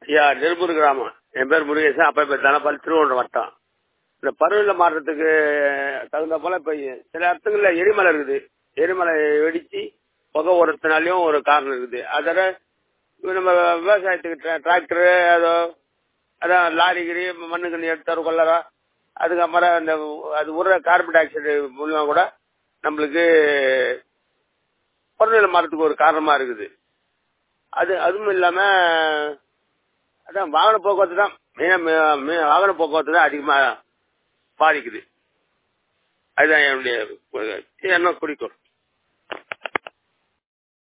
ஐயா நெருப்பூர் கிராமம் என் பேர் முருகேசன் அப்பா பேர் தனபால் திருவண்ணம் வட்டம் இந்த பருவநிலை மாற்றத்துக்கு தகுந்த போல இப்ப சில இடத்துங்கள்ல எரிமலை இருக்குது எரிமலை வெடிச்சு புகை உரத்தினாலையும் ஒரு காரணம் இருக்குது அதோட இப்ப நம்ம விவசாயத்துக்கு டிராக்டர் அதோ அதான் லாரி கிரி மண்ணு கண்ணி எடுத்தாரு கொள்ளரா அதுக்கப்புறம் அந்த அது விடுற கார்பன் டை ஆக்சைடு மூலியமா கூட நம்மளுக்கு பருவநிலை மாற்றத்துக்கு ஒரு காரணமா இருக்குது அது அதுவும் இல்லாம அதான் வாகன போக்குவரத்து தான் மெயினா வாகன போக்குவரத்து தான் அதிகமா பாதிக்குது அதுதான் என்னுடைய என்ன குறிக்கோள்